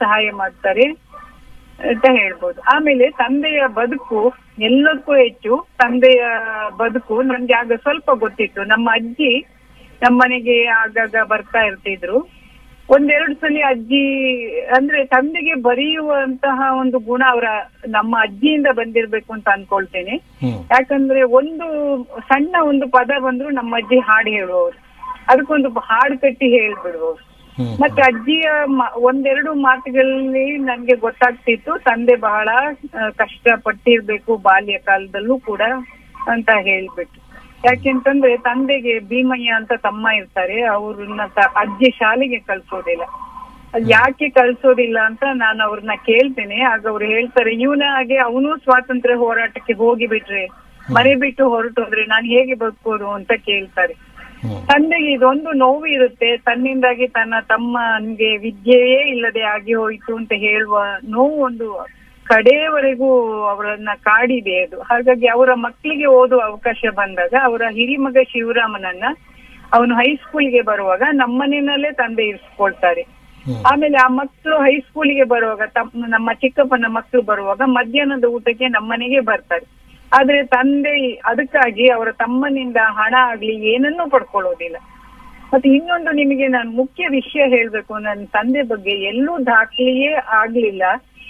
ಸಹಾಯ ಮಾಡ್ತಾರೆ ಅಂತ ಹೇಳ್ಬೋದು ಆಮೇಲೆ ತಂದೆಯ ಬದುಕು ಎಲ್ಲದಕ್ಕೂ ಹೆಚ್ಚು ತಂದೆಯ ಬದುಕು ನನ್ಗೆ ಆಗ ಸ್ವಲ್ಪ ಗೊತ್ತಿತ್ತು ನಮ್ಮ ಅಜ್ಜಿ ನಮ್ಮನೆಗೆ ಆಗಾಗ ಬರ್ತಾ ಇರ್ತಿದ್ರು ಒಂದೆರಡು ಸಲ ಅಜ್ಜಿ ಅಂದ್ರೆ ತಂದೆಗೆ ಬರೆಯುವಂತಹ ಒಂದು ಗುಣ ಅವರ ನಮ್ಮ ಅಜ್ಜಿಯಿಂದ ಬಂದಿರ್ಬೇಕು ಅಂತ ಅನ್ಕೊಳ್ತೇನೆ ಹ್ಮ್ ಯಾಕಂದ್ರೆ ಒಂದು ಸಣ್ಣ ಒಂದು ಪದ ಬಂದ್ರು ನಮ್ಮ ಅಜ್ಜಿ ಹಾಡು ಹೇಳುವವರು ಅದಕ್ಕೊಂದು ಹಾಡು ಕಟ್ಟಿ ಹೇಳ್ಬಿಡುವವರು ಹ್ಮ್ ಮತ್ತೆ ಅಜ್ಜಿಯ ಮ- ಒಂದೆರಡು ಮಾತುಗಳಲ್ಲಿ ನನ್ಗೆ ಗೊತ್ತಾಗ್ತಿತ್ತು ತಂದೆ ಬಹಳ ಆ, ಕಷ್ಟ ಪಟ್ಟಿರ್ಬೇಕು ಬಾಲ್ಯ ಕಾಲದಲ್ಲೂ ಕೂಡ ಅಂತ ಹೇಳ್ಬಿಟ್ಟು ಯಾಕೆಂತಂದ್ರೆ ತಂದೆಗೆ ಭೀಮಯ್ಯ ಅಂತ ತಮ್ಮ ಇರ್ತಾರೆ ಅವ್ರನ್ನ ತ- ಅಜ್ಜಿ ಶಾಲೆಗೆ ಕಳ್ಸೋದಿಲ್ಲ ಅದ್ ಯಾಕೆ ಕಳ್ಸೋದಿಲ್ಲ ಅಂತ ನಾನು ಅವ್ರನ್ನ ಕೇಳ್ತೇನೆ ಆಗ ಅವ್ರು ಹೇಳ್ತಾರೆ ಇವನ ಹಾಗೆ ಅವನು ಸ್ವಾತಂತ್ರ್ಯ ಹೋರಾಟಕ್ಕೆ ಹೋಗಿ ಬಿಟ್ರೆ ಮನೆ ಬಿಟ್ಟು ಹೊರಟೋದ್ರೆ ನಾನು ಹೇಗೆ ಬದುಕೋದು ಅಂತ ಕೇಳ್ತಾರೆ ಹ್ಮ್ ತಂದೆಗೆ ಇದೊಂದು ನೋವು ಇರುತ್ತೆ ತನ್ನಿಂದಾಗಿ ತನ್ನ ತಮ್ಮನಿಗೆ ವಿದ್ಯೆಯೇ ಇಲ್ಲದೆ ಆಗಿ ಹೋಯಿತು ಅಂತ ಹೇಳುವ ನೋವು ಒಂದು ಕಡೆಯವರೆಗೂ ಅವರನ್ನ ಕಾಡಿದೆ ಅದು ಹಾಗಾಗಿ ಅವರ ಮಕ್ಕಳಿಗೆ ಓದುವ ಅವಕಾಶ ಬಂದಾಗ ಅವರ ಹಿರಿಮಗ ಶಿವರಾಮನನ್ನ ಅವನು ಹೈಸ್ಕೂಲ್ಗೆ ಬರುವಾಗ ನಮ್ಮನೆಯಲ್ಲೇ ತಂದೆ ಇರಿಸ್ಕೊಳ್ತಾರೆ ಹ್ಮ್ ಆಮೇಲೆ ಆ ಮಕ್ಕಳು ಹೈಸ್ಕೂಲಿಗೆ ಬರುವಾಗ ತಮ್ಮ ನಮ್ಮ ಚಿಕ್ಕಪ್ಪನ ಮಕ್ಕಳು ಬರುವಾಗ ಮಧ್ಯಾಹ್ನದ ಊಟಕ್ಕೆ ನಮ್ಮನೆಗೆ ಬರ್ತಾರೆ ಆದ್ರೆ ತಂದೆ ಅದಕ್ಕಾಗಿ ಅವರ ತಮ್ಮನಿಂದ ಹಣ ಆಗ್ಲಿ ಏನನ್ನೂ ಪಡ್ಕೊಳ್ಳೋದಿಲ್ಲ ಮತ್ತೆ ಇನ್ನೊಂದು ನಿಮಗೆ ನಾನು ಮುಖ್ಯ ವಿಷಯ ಹೇಳ್ಬೇಕು ನನ್ನ ತಂದೆ ಬಗ್ಗೆ ಎಲ್ಲೂ ದಾಖಲೆಯೇ ಆಗ್ಲಿಲ್ಲ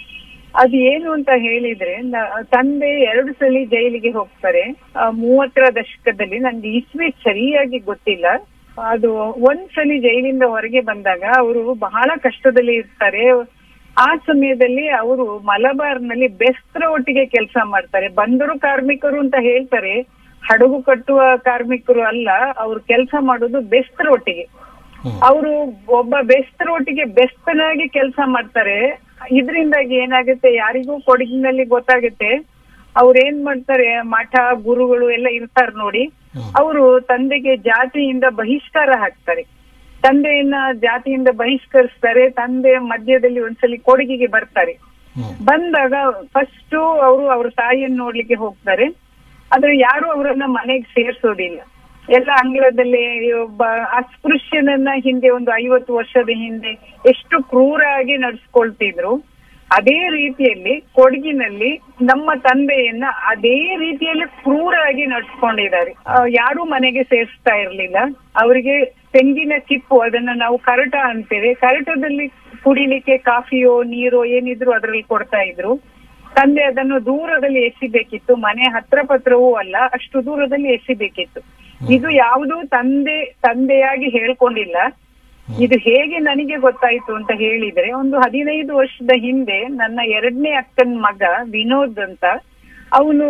ಅದು ಏನು ಅಂತ ಹೇಳಿದ್ರೆ ನ- ತಂದೆ ಎರಡು ಸಲ ಜೈಲಿಗೆ ಹೋಗ್ತಾರೆ ಆ, ಮೂವತ್ತರ ದಶಕದಲ್ಲಿ ನನ್ಗೆ ಇಸ್ವಿ ಸರಿಯಾಗಿ ಗೊತ್ತಿಲ್ಲ ಅದು ಒಂದ್ಸಲಿ ಜೈಲಿಂದ ಹೊರಗೆ ಬಂದಾಗ ಅವರು ಬಹಳ ಕಷ್ಟದಲ್ಲಿ ಇರ್ತಾರೆ ಆ ಸಮಯದಲ್ಲಿ ಅವರು ಮಲಬಾರ್ನಲ್ಲಿ ಬೆಸ್ತ್ರ ಒಟ್ಟಿಗೆ ಕೆಲಸ ಮಾಡ್ತಾರೆ ಬಂದರು ಕಾರ್ಮಿಕರು ಅಂತ ಹೇಳ್ತಾರೆ ಹಡಗು ಕಟ್ಟುವ ಕಾರ್ಮಿಕರು ಅಲ್ಲ ಅವ್ರು ಕೆಲಸ ಮಾಡೋದು ಬೆಸ್ತ್ರ ಒಟ್ಟಿಗೆ ಹ್ಮ್. ಅವರು ಒಬ್ಬ ಬೆಸ್ತರೊಟ್ಟಿಗೆ ಬೆಸ್ತನಾಗಿ ಕೆಲಸ ಮಾಡ್ತಾರೆ ಇದರಿಂದಾಗಿ ಏನಾಗುತ್ತೆ ಯಾರಿಗೂ ಕೊಡಗಿನಲ್ಲಿ ಗೊತ್ತಾಗುತ್ತೆ ಅವ್ರು ಏನ್ ಮಾಡ್ತಾರೆ ಮಠ ಗುರುಗಳು ಎಲ್ಲ ಇರ್ತಾರೆ ನೋಡಿ ಹ್ಮ್. ಅವರು ತಂದೆಗೆ ಜಾತಿಯಿಂದ ಬಹಿಷ್ಕಾರ ಹಾಕ್ತಾರೆ ತಂದೆಯನ್ನ ಜಾತಿಯಿಂದ ಬಹಿಷ್ಕರಿಸ್ತಾರೆ ತಂದೆ ಮಧ್ಯದಲ್ಲಿ ಒಂದ್ಸಲಿ ಕೊಡಗಿಗೆ ಬರ್ತಾರೆ ಹ್ಮ್ ಬಂದಾಗ ಫಸ್ಟ್ ಅವರು ಅವ್ರ ತಾಯಿಯನ್ನು ನೋಡ್ಲಿಕ್ಕೆ ಹೋಗ್ತಾರೆ ಆದ್ರೆ ಯಾರು ಅವರನ್ನ ಮನೆಗೆ ಸೇರ್ಸೋದಿಲ್ಲ ಎಲ್ಲ ಅಂಗಳದಲ್ಲಿ ಒಬ್ಬ ಅಸ್ಪೃಶ್ಯನನ್ನ ಹಿಂದೆ ಒಂದು ಐವತ್ತು ವರ್ಷದ ಹಿಂದೆ ಎಷ್ಟು ಕ್ರೂರಾಗಿ ನಡ್ಸ್ಕೊಳ್ತಿದ್ರು ಅದೇ ರೀತಿಯಲ್ಲಿ ಕೊಡಗಿನಲ್ಲಿ ನಮ್ಮ ತಂದೆಯನ್ನ ಅದೇ ರೀತಿಯಲ್ಲಿ ಕ್ರೂರಾಗಿ ನಡ್ಸ್ಕೊಂಡಿದ್ದಾರೆ ಆ, ಯಾರೂ ಮನೆಗೆ ಸೇರಿಸ್ತಾ ಇರ್ಲಿಲ್ಲ ಅವರಿಗೆ ತೆಂಗಿನ ಚಿಪ್ಪು ಅದನ್ನ ನಾವು ಕರಟ ಅಂತೇವೆ ಕರಟದಲ್ಲಿ ಕುಡಿಲಿಕ್ಕೆ ಕಾಫಿಯೋ ನೀರೋ ಏನಿದ್ರು ಅದರಲ್ಲಿ ಕೊಡ್ತಾ ಇದ್ರು ತಂದೆ ಅದನ್ನು ದೂರದಲ್ಲಿ ಎಸಿಬೇಕಿತ್ತು ಮನೆ ಹತ್ರ ಪತ್ರವೂ ಅಲ್ಲ ಅಷ್ಟು ದೂರದಲ್ಲಿ ಎಸಿಬೇಕಿತ್ತು ಇದು ಯಾವುದೂ ತಂದೆ ತಂದೆಯಾಗಿ ಹೇಳ್ಕೊಂಡಿಲ್ಲ ಇದು ಹೇಗೆ ನನಗೆ ಗೊತ್ತಾಯ್ತು ಅಂತ ಹೇಳಿದ್ರೆ ಒಂದು ಹದಿನೈದು ವರ್ಷದ ಹಿಂದೆ ನನ್ನ ಎರಡನೇ ಅಕ್ಕನ ಮಗ ವಿನೋದ್ ಅಂತ ಅವನು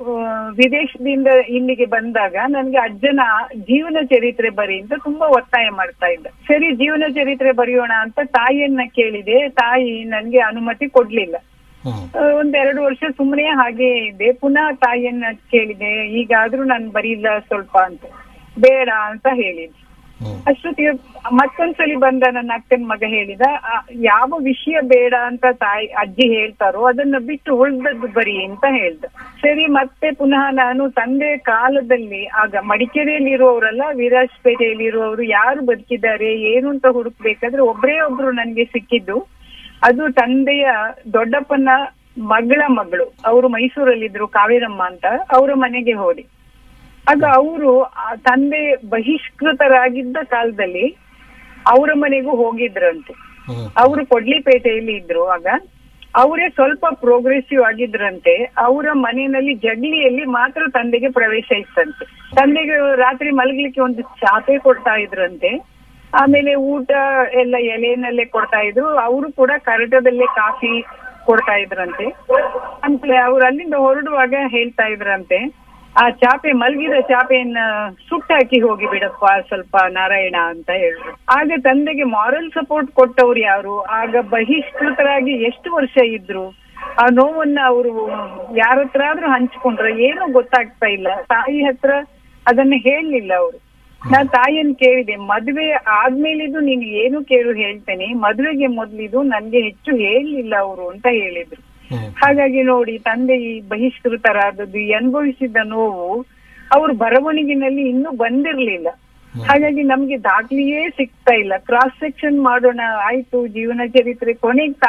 ವಿದೇಶದಿಂದ ಇಲ್ಲಿಗೆ ಬಂದಾಗ ನನ್ಗೆ ಅಜ್ಜನ ಜೀವನ ಚರಿತ್ರೆ ಬರಿ ಅಂತ ತುಂಬಾ ಒತ್ತಾಯ ಮಾಡ್ತಾ ಇದ್ದ ಸರಿ ಜೀವನ ಚರಿತ್ರೆ ಬರೆಯೋಣ ಅಂತ ತಾಯಿಯನ್ನ ಕೇಳಿದೆ ತಾಯಿ ನನ್ಗೆ ಅನುಮತಿ ಕೊಡ್ಲಿಲ್ಲ ಹ್ಮ್ ಆ, ಒಂದೆರಡು ವರ್ಷ ಸುಮ್ಮನೆ ಹಾಗೆ ಇದೆ ಪುನಃ ತಾಯಿಯನ್ನ ಕೇಳಿದೆ ಈಗಾದ್ರೂ ನಾನು ಬರೀಲ್ಲ ಸ್ವಲ್ಪ ಅಂತ ಬೇಡ ಅಂತ ಹೇಳಿದ್ ಹ್ಮ್ ಅಷ್ಟೊತ್ತಿಗೆ ಮತ್ತೊಂದ್ಸಲಿ ಬಂದ ನನ್ನ ಅಕ್ಕನ ಮಗ ಹೇಳಿದ ಆ, ಯಾವ ವಿಷಯ ಬೇಡ ಅಂತ ತಾಯಿ ಅಜ್ಜಿ ಹೇಳ್ತಾರೋ ಅದನ್ನ ಬಿಟ್ಟು ಉಳ್ದದ್ದು ಬರಿ ಅಂತ ಹೇಳ್ದ ಸರಿ ಮತ್ತೆ ಪುನಃ ನಾನು ತಂದೆ ಕಾಲದಲ್ಲಿ ಆಗ ಮಡಿಕೇರಿಯಲ್ಲಿ ಇರುವವರಲ್ಲ ವಿರಾಜಪೇಟೆಯಲ್ಲಿ ಇರುವವರು ಯಾರು ಬದುಕಿದ್ದಾರೆ ಏನು ಅಂತ ಹುಡುಕ್ಬೇಕಾದ್ರೆ ಒಬ್ಬರೇ ಒಬ್ರು ನನ್ಗೆ ಸಿಕ್ಕಿದ್ದು ಅದು ತಂದೆಯ ದೊಡ್ಡಪ್ಪನ ಮಗಳ ಮಗಳು ಅವರು ಮೈಸೂರಲ್ಲಿದ್ರು ಕಾವೇರಮ್ಮ ಅಂತ ಅವರ ಮನೆಗೆ ಹೋದೆ ಆಗ ಅವರು ತಂದೆ ಬಹಿಷ್ಕೃತರಾಗಿದ್ದ ಕಾಲದಲ್ಲಿ ಅವರ ಮನೆಗೂ ಹೋಗಿದ್ರಂತೆ ಹ್ಮ್ ಅವರು ಕೊಡ್ಲಿಪೇಟೆಯಲ್ಲಿ ಇದ್ರು ಆಗ ಅವರೇ ಸ್ವಲ್ಪ ಪ್ರೋಗ್ರೆಸಿವ್ ಆಗಿದ್ರಂತೆ ಅವರ ಮನೆಯಲ್ಲಿ ಜಗ್ಲಿಯಲ್ಲಿ ಮಾತ್ರ ತಂದೆಗೆ ಪ್ರವೇಶ ಇತ್ತಂತೆ ತಂದೆಗೆ ರಾತ್ರಿ ಮಲಗ್ಲಿಕ್ಕೆ ಒಂದು ಚಾಪೆ ಕೊಡ್ತಾ ಇದ್ರಂತೆ ಆಮೇಲೆ ಊಟ ಎಲ್ಲ ಎಲೆನಲ್ಲೇ ಕೊಡ್ತಾ ಇದ್ರು ಅವರು ಕೂಡ ಕರಟದಲ್ಲೇ ಕಾಫಿ ಕೊಡ್ತಾ ಇದ್ರಂತೆ ಆಮೇಲೆ ಅವ್ರು ಅಲ್ಲಿಂದ ಹೊರಡುವಾಗ ಹೇಳ್ತಾ ಇದ್ರಂತೆ ಆ ಚಾಪೆ ಮಲಗಿದ ಚಾಪೆಯನ್ನ ಸುಟ್ಟಾಕಿ ಹೋಗಿ ಬಿಡಪ್ಪ ಸ್ವಲ್ಪ ನಾರಾಯಣ ಅಂತ ಹೇಳಿದ್ರು ಆಗ ತಂದೆಗೆ ಮಾರಲ್ ಸಪೋರ್ಟ್ ಕೊಟ್ಟವ್ರು ಯಾರು ಆಗ ಬಹಿಷ್ಕೃತರಾಗಿ ಎಷ್ಟು ವರ್ಷ ಇದ್ರು ಆ ನೋವನ್ನ ಅವರು ಯಾರ ಹತ್ರ ಆದ್ರೂ ಹಂಚ್ಕೊಂಡ್ರ ಏನು ಗೊತ್ತಾಗ್ತಾ ಇಲ್ಲ ತಾಯಿ ಹತ್ರ ಅದನ್ನ ಹೇಳಲಿಲ್ಲ ಅವರು ನಾನ್ ತಾಯಿಯನ್ನ ಕೇಳಿದೆ ಮದ್ವೆ ಆದ್ಮೇಲಿದು ನೀನು ಏನು ಕೇಳು ಹೇಳ್ತೇನೆ ಮದ್ವೆಗೆ ಮೊದ್ಲಿದು ನನ್ಗೆ ಹೆಚ್ಚು ಹೇಳಲಿಲ್ಲ ಅವರು ಅಂತ ಹೇಳಿದ್ರು ಹ್ಮ್ ಹಾಗಾಗಿ ನೋಡಿ ತಂದೆ ಈ ಬಹಿಷ್ಕೃತರಾದದ್ದು ಈ ಅನುಭವಿಸಿದ ನೋವು ಅವ್ರ ಬರವಣಿಗೆನಲ್ಲಿ ಇನ್ನೂ ಬಂದಿರ್ಲಿಲ್ಲ ಹಾಗಾಗಿ ನಮ್ಗೆ ದಾಖಲೆಯೇ ಸಿಗ್ತಾ ಇಲ್ಲ ಕ್ರಾಸ್ ಸೆಕ್ಷನ್ ಮಾಡೋಣ ಆಯ್ತು ಜೀವನ ಚರಿತ್ರೆ ಕೊನೆಗೆ